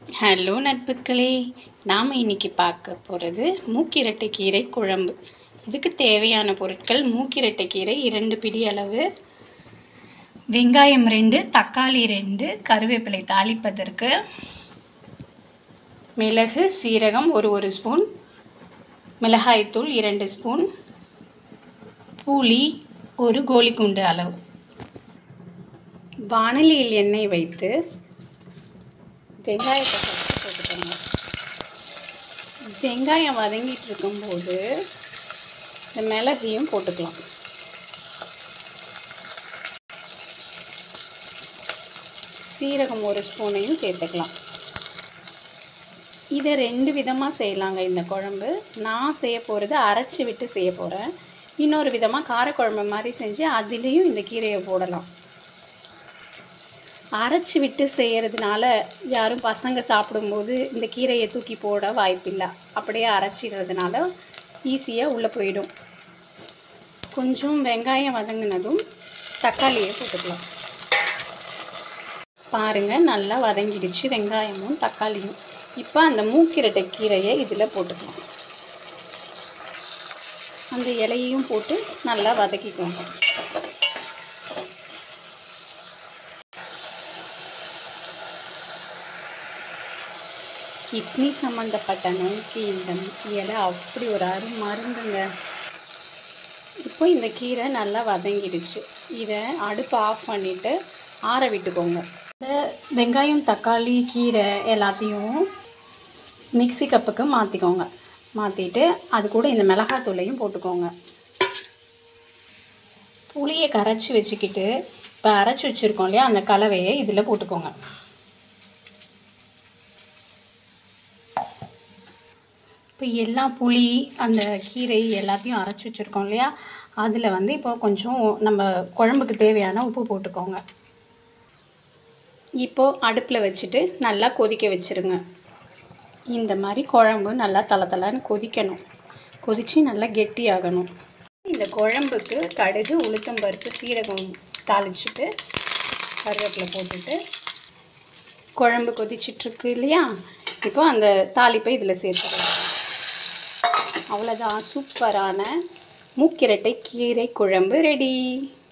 hello நட்புகளே நாம் இன்னைக்கு பார்க்க போகிறது மூக்கிரட்டை கீரை குழம்பு இதுக்கு தேவையான பொருட்கள் மூக்கிரட்டை கீரை இரண்டு பிடி அளவு வெங்காயம் ரெண்டு தக்காளி ரெண்டு கருவேப்பிலை தாளிப்பதற்கு மிளகு சீரகம் ஒரு ஒரு ஸ்பூன் மிளகாய்த்தூள் இரண்டு ஸ்பூன் புளி ஒரு கோலிக்குண்டு அளவு வானலியில் எண்ணெய் வைத்து வெங்காயத்தை ஃபஸ்ட்டு போட்டுக்கோங்க வெங்காயம் வதங்கிட்டு இருக்கும்போது இந்த மிளகையும் போட்டுக்கலாம் சீரகம் ஒரு ஸ்பூனையும் சேர்த்துக்கலாம் இதை ரெண்டு விதமாக செய்யலாங்க இந்த குழம்பு நான் செய்ய போகிறது அரைச்சி விட்டு செய்ய போகிறேன் இன்னொரு விதமாக காரக்குழம்பு மாதிரி செஞ்சு அதுலேயும் இந்த கீரையை போடலாம் அரைச்சி விட்டு செய்கிறதுனால யாரும் பசங்க சாப்பிடும்போது இந்த கீரையை தூக்கி போட வாய்ப்பில்லை அப்படியே அரைச்சிடுறதுனால ஈஸியாக உள்ளே போயிடும் கொஞ்சம் வெங்காயம் வதங்கினதும் தக்காளியை போட்டுக்கலாம் பாருங்கள் நல்லா வதங்கிடுச்சு வெங்காயமும் தக்காளியும் இப்போ அந்த மூக்கிரட்டை கீரையை இதில் போட்டுக்கலாம் அந்த இலையையும் போட்டு நல்லா வதக்கிக்கோங்க கிட்னி சம்மந்தப்பட்ட நோய்க்கு இந்த இலை அப்படி ஒரு அரு மருந்துங்க இப்போ இந்த கீரை நல்லா வதங்கிடுச்சு இதை அடுப்பை ஆஃப் பண்ணிவிட்டு ஆற விட்டுக்கோங்க இந்த வெங்காயம் தக்காளி கீரை எல்லாத்தையும் மிக்சி கப்புக்கு மாற்றிக்கோங்க மாற்றிட்டு அது கூட இந்த மிளகாத்தூளையும் போட்டுக்கோங்க புளியை கரைச்சி வச்சுக்கிட்டு இப்போ அரைச்சி வச்சுருக்கோம் இல்லையா அந்த கலவையை இதில் போட்டுக்கோங்க இப்போ எல்லா புளி அந்த கீரை எல்லாத்தையும் அரைச்சி வச்சுருக்கோம் இல்லையா அதில் வந்து இப்போ கொஞ்சம் நம்ம குழம்புக்கு தேவையான உப்பு போட்டுக்கோங்க இப்போது அடுப்பில் வச்சுட்டு நல்லா கொதிக்க வச்சுருங்க இந்த மாதிரி குழம்பு நல்லா தலை தலைன்னு கொதிக்கணும் கொதித்து நல்லா கெட்டியாகணும் இந்த குழம்புக்கு கடுகு உளுத்தம்பருப்பு சீரகம் தாளிச்சிட்டு கருவேப்பிலை போட்டுட்டு குழம்பு கொதிச்சிட்ருக்கு இல்லையா இப்போ அந்த தாளிப்பை இதில் சேர்த்துக்கலாம் அவ்வளோதான் சூப்பரான மூக்கிரட்டை கீரை குழம்பு ரெடி